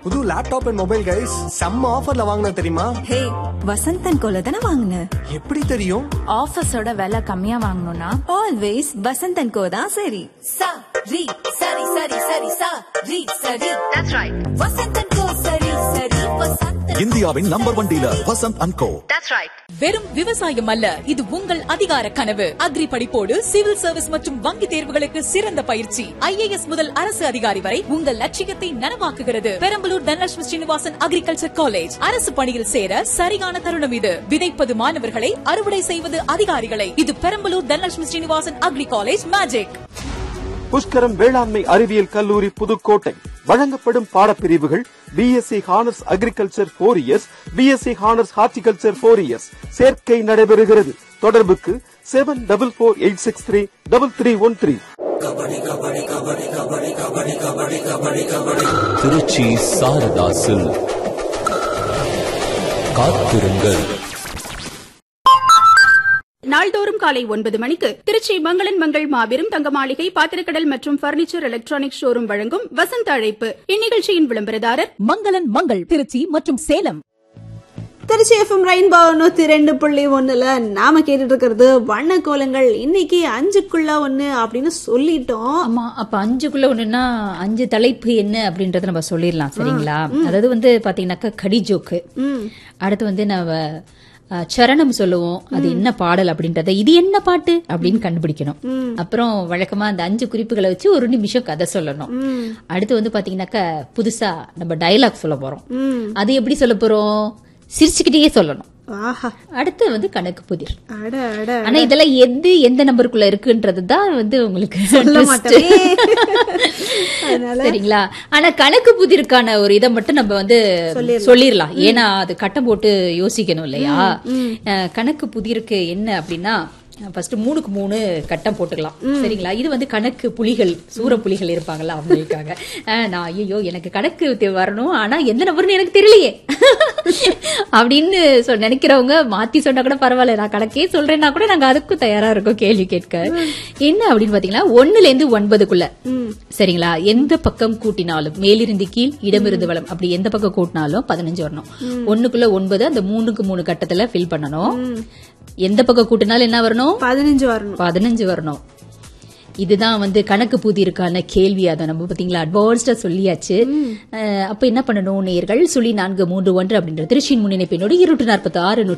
புது laptop and mobile guys செம்ம ஆஃபர்ல வாங்கின தெரியுமா ஹே வசந்தன் கோல தானே வாங்கின எப்படி தெரியும் ஆஃபீஸோட விலை கம்மியா வாங்கணும்னா ஆல்வேஸ் வசந்தன் கோ தான் சரி sa ri sari sari sari sa ri sari that's right vasantan ko sari sari vasantan இந்தியாவின் number one dealer Vasanth and co வெறும் விவசாயம் அல்ல இது உங்கள் அதிகார கனவு அக்ரி படிப்போடு சிவில் சர்வீஸ் மற்றும் வங்கி தேர்வுகளுக்கு சிறந்த பயிற்சி ஐஏஎஸ் முதல் அரசு அதிகாரி வரை உங்கள் லட்சியத்தை நனவாக்குகிறது பெரம்பலூர் தனலட்சுமி ஸ்ரீனிவாசன் அக்ரிகல்ச்சர் காலேஜ் அரசு பணியில் சேர சரியான தருணம் இது விதைப்பது மாணவர்களை அறுவடை செய்வது அதிகாரிகளை இது Perambalur Dhanalakshmi Srinivasan agri college magic Pushkaram வேளாண்மை அறிவியல் கல்லூரி புதுக்கோட்டை வழங்கப்படும் பாடப்பிரிவுகள் BSc honours agriculture four years BSc honours horticulture four years சேர்க்கை நடைபெறுகிறது தொடர்புக்கு seven double four eight six three double three one three Trichy Saradha silk காத்திருங்கள் நாள்தோறும் காலை ஒன்பது மணிக்கு திருச்சி மங்களன் மங்கள் மாபெரும் தங்க மாளிகை பாத்திரக்கடல் மற்றும் பர்னிச்சர் எலக்ட்ரானிக் ஷோரூம் வழங்கும் வசந்த அழைப்பு இந்நிகழ்ச்சியின் விளம்பரதாரர் மங்களன் மங்கள் திருச்சி மற்றும் சேலம் திருச்சி எஃப்எம் ரெயின்போ நூத்தி ரெண்டு புள்ளி ஒண்ணுல நாம கேட்டுட்டு இருக்கிறது வண்ண கோலங்கள் இன்னைக்கு அஞ்சுக்குள்ள ஒண்ணு அப்படின்னு சொல்லிட்டோம் ஆமா அப்ப அஞ்சுக்குள்ள ஒண்ணுன்னா அஞ்சு தலைப்பு என்ன அப்படின்றத நம்ம சொல்லிடலாம் சரிங்களா அதாவது வந்து பாத்தீங்கன்னாக்கா கடி ஜோக்கு அடுத்து வந்து நம்ம அஹ், சரணம் சொல்லுவோம் அது என்ன பாடல் அப்படின்றத இது என்ன பாட்டு அப்படின்னு கண்டுபிடிக்கணும் அப்புறம் வழக்கமா அந்த அஞ்சு குறிப்புகளை வச்சு ஒரு நிமிஷம் கதை சொல்லணும் அடுத்து வந்து பாத்தீங்கன்னாக்கா புதுசா நம்ம டயலாக் சொல்ல போறோம் அது எப்படி சொல்ல போறோம் சிரிச்சுக்கிட்டே சொல்லணும் ஆஹா அடுத்து வந்து கணக்கு புதிர் அட அட ஆனா இதெல்லாம் எது எந்த நம்பருக்குள்ள இருக்குன்றது தான் வந்து உங்களுக்கு சொல்ல twist. மாட்டோமே. அதனால சரிங்களா ஆனா கணக்கு புதிருக்கான ஒரு இதை மட்டும் நம்ம வந்து சொல்லிடலாம் ஏன்னா அது கட்டம் போட்டு யோசிக்கணும் இல்லையா அஹ், கணக்கு புதிருக்கு என்ன அப்படின்னா ஃபர்ஸ்ட் மூணுக்கு மூணு கட்டம் போட்டுக்கலாம் சரிங்களா இது வந்து கணக்கு புலிகள் சூர புலிகள் இருப்பாங்கல்ல அவங்களுக்காக அஹ், நான் ஐயோ எனக்கு கணக்கு தெ- வரணும் ஆனா எந்த நபர்னு எனக்கு தெரியலையே அப்படின்னு சொ- நினைக்கிறவங்க மாத்தி சொன்னா கூட பரவாயில்ல நான் கணக்கே சொல்றேன்னா கூட நாங்க அதுக்கும் தயாரா இருக்கோம் கேள்வி கேட்க என்ன அப்படின்னு பாத்தீங்கன்னா ஒண்ணுல இருந்து ஒன்பதுக்குள்ள சரிங்களா எந்த பக்கம் கூட்டினாலும் மேலிருந்து கீழ் இடமிருந்து வளம் அப்படி எந்த பக்கம் கூட்டினாலும் பதினஞ்சு வரணும் ஒண்ணுக்குள்ள ஒன்பது அந்த மூணுக்கு மூணு கட்டத்துல ஃபில் பண்ணணும் எந்த பக்கம் கூட்டினாலும் என்ன வரணும் பதினஞ்சு வரணும் பதினஞ்சு வரணும் இதுதான் வந்து கணக்கு புதிருக்கான கேள்வி அதை நம்ம பாத்தீங்களா அட்வான்ஸ்டா சொல்லியாச்சு அஹ், அப்ப என்ன பண்ணணும் நேர்கள் சுழி நான்கு மூன்று ஒன்று அப்படின்ற திருச்சியின் முன்னிணைப்பினோடு இருநூற்று நாற்பத்தி ஆறு